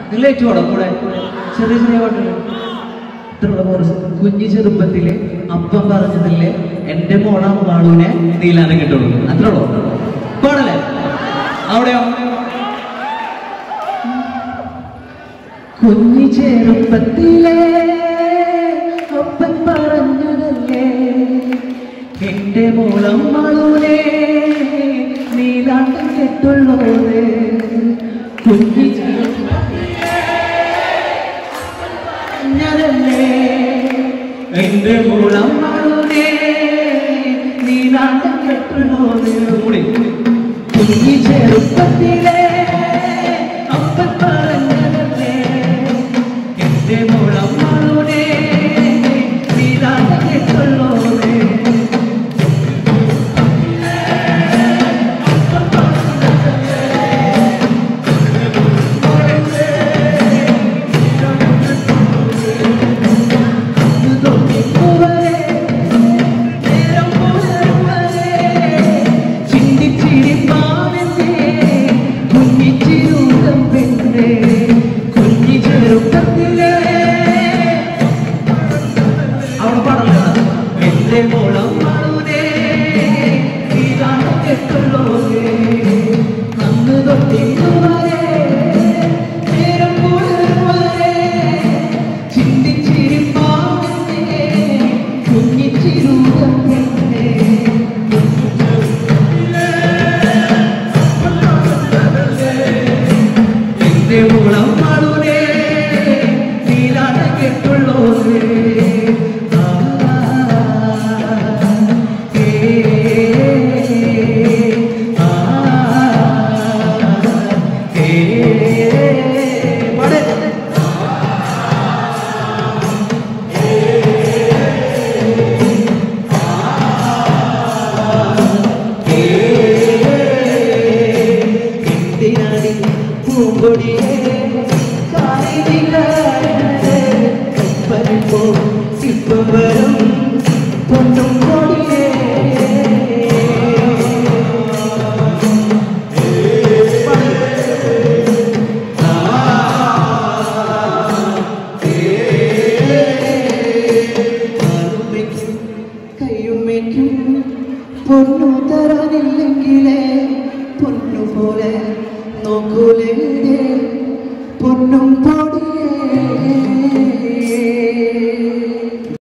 നിങ്ങൾ ഏറ്റുപാടാം കൂടെ ചെറിയ ചെറിയ പാട്ടുകൾ ഇത്രയുള്ള കോറസ് കുഞ്ഞു ചെറുപ്പത്തില് അപ്പം പറഞ്ഞതില്ലേ എന്റെ മോളാ മാളൂനെ നീലാനം കിട്ടുള്ളൂ അത്രയുള്ളൂ പാടല്ലേ അവിടെയോ കുഞ്ഞു ചെറുപ്പത്തിലെ ഒപ്പൻ പറഞ്ഞതല്ലേ എന്റെ മോളം മാളൂനെ നീലാണ്ടം കെട്ടുള്ളത് കുഞ്ഞു പറഞ്ഞതല്ലേ എന്റെ മോളം മാളൂനെ നീലാണ്ടം കെട്ടുള്ളത് കൂടി കുഞ്ഞു ചെറുപ്പത്തിലെ അപ്പൻ പറഞ്ഞതല്ലേ എന്റെ മോളം മാളൂനെ നീലാണ്ടം കെട്ടുള്ളത് എന്റെ മുളം മാളൂനെ നീലാണ് കെട്ടുള്ളോനെ എന്തിനാടി പൂങ്കൊടിയെ വരുമ്പോ ഇപ്പം വരും പൊന്നും കൊടിയേ കാലുമ്മയ്ക്കും കയ്യുമ്മയ്ക്കും പൊന്നു തരാനില്ലെങ്കിലേ പൊന്നു പോലെ നോക്കൂലേ പൊന്നും പൊടിയേ